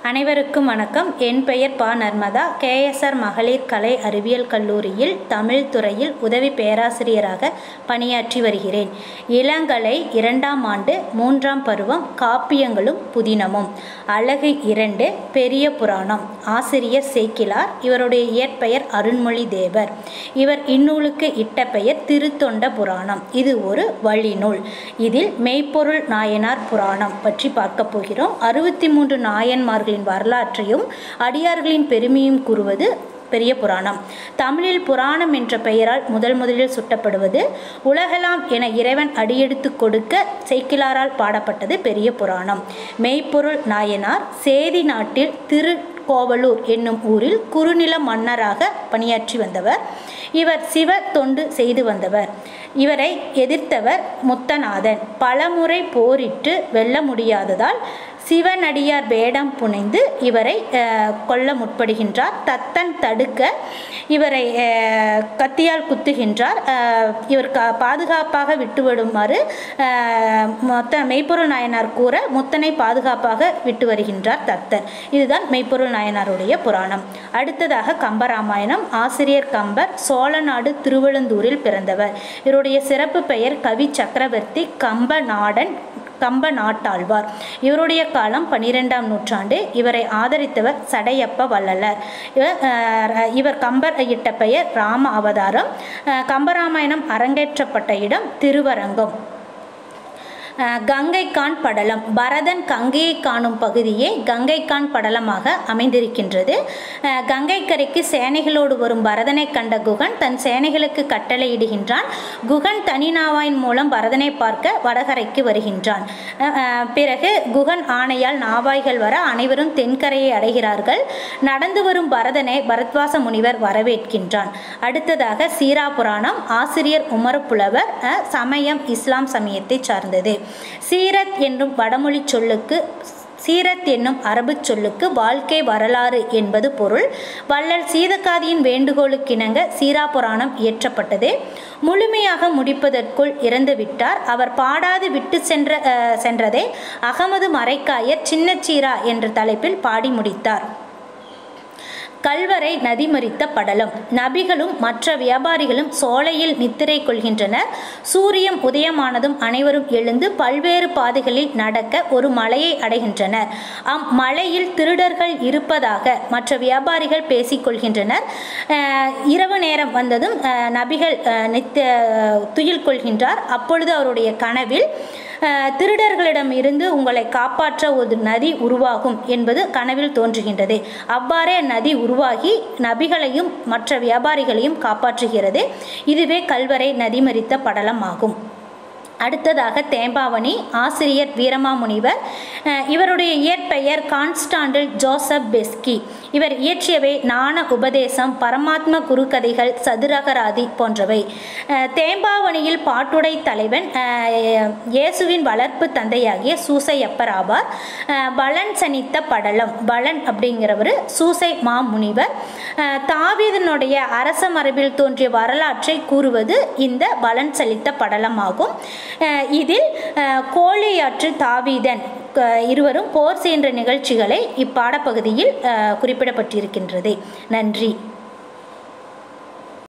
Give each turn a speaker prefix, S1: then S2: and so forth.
S1: அனைவருக்கும் வணக்கம் என் பெயர் ப நர்மதா கேஎஸ்ஆர் மகளிர் கலை அறிவியல் கல்லூரியில் தமிழ் துறையில் உதவி பேராசிரியராக பணியாற்றி வருகிறேன் இளங்கலை இரண்டாம் ஆண்டு மூன்றாம் பருவம் காப்பியங்களும் புதினமும் அழகு இரண்டு பெரிய புராணம் ஆசிரியர் சேக்கிலார் இவருடைய இயற்பெயர் அருண்மொழி தேவர் இவர் இந்நூலுக்கு இட்ட பெயர் திருத்தொண்ட புராணம் இது ஒரு வழிநூல் இதில் மெய்ப்பொருள் நாயனார் புராணம் பற்றி பார்க்க போகிறோம் அறுபத்தி மூன்று நாயன்மார்களின் வரலாற்றையும் அடியார்களின் பெருமையும் கூறுவது பெரிய புராணம் தமிழில் புராணம் என்ற பெயரால் முதல் முதலில் சுட்டப்படுவது உலகலாம் என இறைவன் அடியெடுத்து கொடுக்க செய்கிலாரால் பாடப்பட்டது பெரிய புராணம் மெய்ப்பொருள் நாயனார் சேதி நாட்டில் திரு கோவலூர் என்னும் ஊரில் குறுநில மன்னராக பணியாற்றி வந்தவர் இவர் சிவ தொண்டு செய்து வந்தவர் இவரை எதிர்த்தவர் முத்தநாதன் பலமுறை போரிட்டு வெல்ல முடியாததால் சிவனடியார் வேடம் புனைந்து இவரை கொல்ல முற்படுகின்றார் தத்தன் தடுக்க இவரை கத்தியால் குத்துகின்றார் இவர் க பாதுகாப்பாக விட்டுவிடுமாறு மொத்த மெய்ப்பொருள் நாயனார் கூற முத்தனை பாதுகாப்பாக விட்டு வருகின்றார் தத்தன் இதுதான் மெய்ப்பொருள் நாயனாருடைய புராணம் அடுத்ததாக கம்பராமாயணம் ஆசிரியர் கம்பர் சோழநாடு திருவழுந்தூரில் பிறந்தவர் இவருடைய சிறப்பு பெயர் கவி சக்கரவர்த்தி கம்ப நாடன் கம்ப நாட்டாழ்வார் இவருடைய காலம் பன்னிரெண்டாம் நூற்றாண்டு இவரை ஆதரித்தவர் சடையப்ப வள்ளலர் இவர் கம்பர் இட்ட பெயர் ராம அவதாரம் கம்பராமாயணம் அரங்கேற்றப்பட்ட இடம் திருவரங்கம் கங்கைக்கான் படலம் பரதன் கங்கையை காணும் பகுதியே கங்கைக்கான் படலமாக அமைந்திருக்கின்றது கங்கை கரைக்கு சேனைகளோடு வரும் பரதனை கண்ட குகன் தன் சேனைகளுக்கு கட்டளையிடுகின்றான் குகன் தனிநாவாயின் மூலம் பரதனை பார்க்க வடகரைக்கு வருகின்றான் பிறகு குகன் ஆணையால் நாவாய்கள் வர அனைவரும் தென்கரையை அடைகிறார்கள் நடந்து வரும் பரதனை பரத்வாச முனிவர் வரவேற்கின்றான் அடுத்ததாக சீரா புராணம் ஆசிரியர் உமரப்புலவர் சமயம் இஸ்லாம் சமயத்தை சார்ந்தது சீரத் என்னும் வடமொழி சொல்லுக்கு சீரத் என்னும் அரபு சொல்லுக்கு வாழ்க்கை வரலாறு என்பது பொருள் வள்ளல் சீதக்காதியின் வேண்டுகோளுக்கிணங்க சீரா புராணம் இயற்றப்பட்டது முழுமையாக முடிப்பதற்குள் இறந்துவிட்டார் அவர் பாடாது விட்டு சென்ற சென்றதை அகமது மறைக்காயர் சின்னச்சீரா என்ற தலைப்பில் பாடி முடித்தார் கல்வரை நதிமறித்த படலம் நபிகளும் மற்ற வியாபாரிகளும் சோலையில் நித்திரை கொள்கின்றனர் சூரியம் உதயமானதும் அனைவரும் எழுந்து பல்வேறு பாதைகளில் நடக்க ஒரு மலையை அடைகின்றனர் அம்மலையில் திருடர்கள் இருப்பதாக மற்ற வியாபாரிகள் பேசிக்கொள்கின்றனர் இரவு நேரம் வந்ததும் நபிகள் நித்த துயில் கொள்கின்றார் அப்பொழுது அவருடைய கனவில் திருடர்களிடம் இருந்து உங்களை காப்பாற்ற ஒரு நதி உருவாகும் என்பது கனவில் தோன்றுகின்றது அவ்வாறே நதி உருவாகி நபிகளையும் மற்ற வியாபாரிகளையும் காப்பாற்றுகிறது இதுவே கல்வரை நதிமறித்த படலம் ஆகும் அடுத்ததாக தேம்பாவணி ஆசிரியர் வீரமாமுனிவர் இவருடைய இயற்பெயர் கான்ஸ்டாண்டில் ஜோசப் பெஸ்கி இவர் இயற்றியவை ஞான உபதேசம் பரமாத்ம குருகதைகள் சதுரகராதி போன்றவை தேம்பாவணியில் பாட்டுடை தலைவன் இயேசுவின் வளர்ப்பு தந்தையாகிய சூசையப்பர் ஆவார் பலன் சனித்த படலம் பலன் அப்படிங்கிறவர் சூசை மாமுனிவர் தாவீதனுடைய அரச மரபில் தோன்றிய வரலாற்றை கூறுவது இந்த பலன் சலித்த படலமாகும் இதில் கோழியாற்று தாவீதன் இருவரும் போர் செய்கின்ற நிகழ்ச்சிகளை இப்பாடப்பகுதியில் குறிப்பிடப்பட்டிருக்கின்றது நன்றி